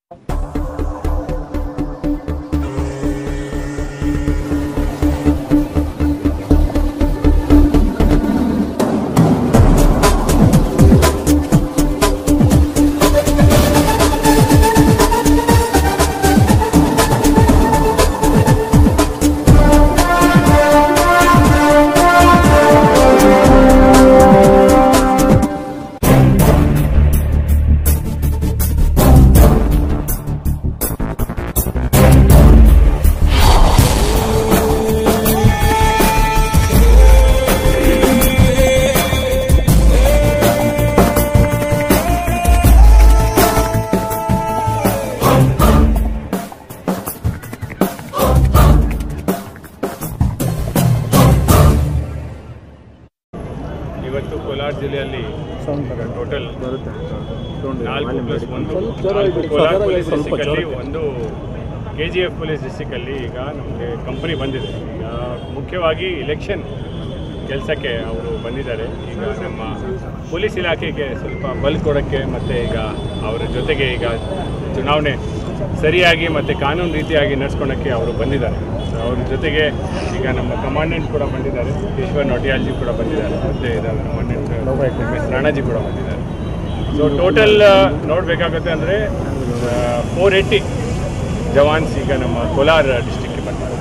ಇವತ್ತು ಕೋಲಾರ ಜಿಲ್ಲೆಯಲ್ಲಿ ಟೋಟಲ್ ನಾಲ್ಕು ಬರುತ್ತೆ ಪ್ಲಸ್ ಒಂದು ಸ್ವಲ್ಪ ನಾಲ್ಕು ಜೋರಾಗಿ ಕೋಲಾರ ಬಿಡಿ, ಪೊಲೀಸ್ ಸ್ವಲ್ಪ ಡಿಸ್ಟಿಕಲ್ಲಿ ಜೋರಾಗಿ. ಒಂದು ಕೆ ಜಿ ಎಫ್ ಪೊಲೀಸ್ ಡಿಸ್ಟಿಕಲ್ಲಿ ಈಗ ನಮಗೆ ಕಂಪನಿ ಬಂದಿದೆ ಈಗ ಮುಖ್ಯವಾಗಿ ಇಲೆಕ್ಷನ್ ಕೆಲಸಕ್ಕೆ ಅವರು ಬಂದಿದ್ದಾರೆ ಈಗ ನಮ್ಮ ಪೊಲೀಸ್ ಇಲಾಖೆಗೆ ಸ್ವಲ್ಪ ಬಲ್ ಕೊಡೋಕ್ಕೆ ಮತ್ತು ಈಗ ಅವರ ಜೊತೆಗೆ ಈಗ ಚುನಾವಣೆ ಸರಿಯಾಗಿ ಮತ್ತು ಕಾನೂನು ರೀತಿಯಾಗಿ ನಡ್ಸ್ಕೊಳಕ್ಕೆ ಅವರು ಬಂದಿದ್ದಾರೆ ಸೊ ಅವ್ರ ಜೊತೆಗೆ ಈಗ ನಮ್ಮ ಕಮಾಂಡೆಂಟ್ ಕೂಡ ಬಂದಿದ್ದಾರೆ ಈಶ್ವರ್ ನೊಟಿಯಾಲ್ಜಿ ಕೂಡ ಬಂದಿದ್ದಾರೆ ಮತ್ತು ಇದರ ಕಮಾಂಡೆಂಟ್ ಎಮ್ ಎಸ್ ರಾಣಾಜಿ ಕೂಡ ಬಂದಿದ್ದಾರೆ ಸೊ ಟೋಟಲ್ ನೋಡಬೇಕಾಗುತ್ತೆ ಅಂದರೆ ಫೋರ್ ಏಯ್ಟಿ ಜವಾನ್ಸ್ ಈಗ ನಮ್ಮ ಕೋಲಾರ ಡಿಸ್ಟಿಕ್ಗೆ ಬರ್ತಾರೆ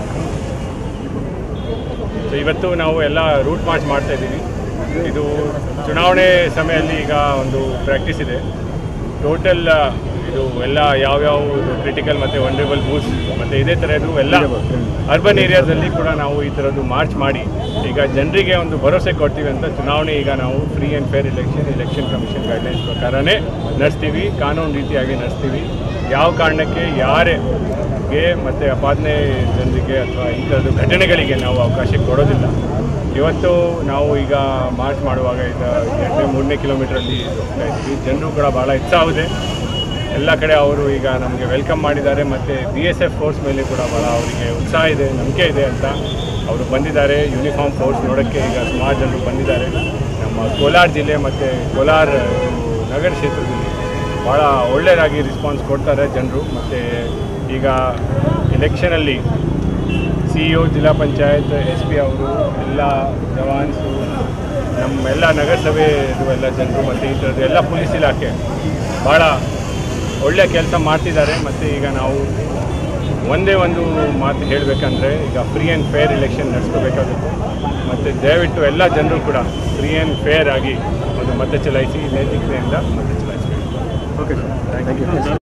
ಸೊ ಇವತ್ತು ನಾವು ಎಲ್ಲ ರೂಟ್ ಮಾರ್ಚ್ ಮಾಡ್ತಾ ಇದ್ದೀವಿ ಇದು ಚುನಾವಣೆ ಸಮಯದಲ್ಲಿ ಈಗ ಒಂದು ಪ್ರಾಕ್ಟೀಸ್ ಇದೆ ಟೋಟಲ್ ಇದು ಎಲ್ಲ ಯಾವ್ಯಾವ ಕ್ರಿಟಿಕಲ್ ಮತ್ತು ವಂಡರೇಬಲ್ ಬೂತ್ಸ್ ಮತ್ತು ಇದೇ ಥರದ್ದು ಎಲ್ಲ ಅರ್ಬನ್ ಏರಿಯಾದಲ್ಲಿ ಕೂಡ ನಾವು ಈ ಥರದ್ದು ಮಾರ್ಚ್ ಮಾಡಿ ಈಗ ಜನರಿಗೆ ಒಂದು ಭರವಸೆ ಕೊಡ್ತೀವಿ ಅಂತ ಚುನಾವಣೆ ಈಗ ನಾವು free and fair election election commission guidelines ಪ್ರಕಾರನೇ ನಡೆಸ್ತೀವಿ ಕಾನೂನು ರೀತಿಯಾಗಿ ನಡೆಸ್ತೀವಿ ಯಾವ ಕಾರಣಕ್ಕೆ ಯಾರೇ ಗೆ ಮತ್ತು ಅಪಾದನೆ ಜನರಿಗೆ ಅಥವಾ ಈ ಥರದ್ದು ಘಟನೆಗಳಿಗೆ ನಾವು ಅವಕಾಶ ಕೊಡೋದಿಲ್ಲ ಇವತ್ತು ನಾವು ಈಗ ಮಾರ್ಚ್ ಮಾಡುವಾಗ ಈಗ ಎರಡನೇ ಮೂರನೇ ಕಿಲೋಮೀಟ್ರಲ್ಲಿ ಹೋಗ್ತಾ ಇದ್ವಿ ಜನರು ಕೂಡ ಭಾಳ ಉತ್ಸಾಹ ಇದೆ ಎಲ್ಲ ಕಡೆ ಅವರು ಈಗ ನಮಗೆ ವೆಲ್ಕಮ್ ಮಾಡಿದ್ದಾರೆ ಮತ್ತು ಬಿ ಎಸ್ ಎಫ್ ಫೋರ್ಸ್ ಮೇಲೆ ಕೂಡ ಭಾಳ ಅವರಿಗೆ ಉತ್ಸಾಹ ಇದೆ ನಂಬಿಕೆ ಇದೆ ಅಂತ ಅವರು ಬಂದಿದ್ದಾರೆ ಯೂನಿಫಾರ್ಮ್ ಫೋರ್ಸ್ ನೋಡೋಕ್ಕೆ ಈಗ ಸುಮಾರು ಜನರು ಬಂದಿದ್ದಾರೆ ನಮ್ಮ ಕೋಲಾರ ಜಿಲ್ಲೆ ಮತ್ತು ಕೋಲಾರ ಇದು ನಗರ ಕ್ಷೇತ್ರದಲ್ಲಿ ಭಾಳ ಒಳ್ಳೆಯದಾಗಿ ರೆಸ್ಪಾನ್ಸ್ ಕೊಡ್ತಾರೆ ಜನರು ಮತ್ತು ಈಗ ಎಲೆಕ್ಷನಲ್ಲಿ ಸಿ ಇ ಒ ಜಿಲ್ಲಾ ಪಂಚಾಯತ್ ಎಸ್ ಪಿ ಅವರು ಎಲ್ಲ ಜವಾನ್ಸು ನಮ್ಮೆಲ್ಲ ನಗರಸಭೆ ಇದು ಎಲ್ಲ ಜನರು ಮತ್ತು ಈ ಥರದ್ದು ಎಲ್ಲ ಪೊಲೀಸ್ ಇಲಾಖೆ ಭಾಳ ಒಳ್ಳೆಯ ಕೆಲಸ ಮಾಡ್ತಿದ್ದಾರೆ ಮತ್ತು ಈಗ ನಾವು ಒಂದೇ ಒಂದು ಮಾತು ಹೇಳಬೇಕಂದ್ರೆ ಈಗ ಫ್ರೀ ಆ್ಯಂಡ್ ಫೇರ್ ಎಲೆಕ್ಷನ್ ನಡೆಸ್ಕೋಬೇಕಾಗುತ್ತೆ ಮತ್ತು ದಯವಿಟ್ಟು ಎಲ್ಲ ಜನರು ಕೂಡ ಫ್ರೀ ಆ್ಯಂಡ್ ಫೇರ್ ಆಗಿ ಒಂದು ಮತ ಚಲಾಯಿಸಿ ನೈತಿಕತೆಯಿಂದ ಮತ ಚಲಾಯಿಸಬೇಕು ಓಕೆ ಸರ್ ಥ್ಯಾಂಕ್ ಯು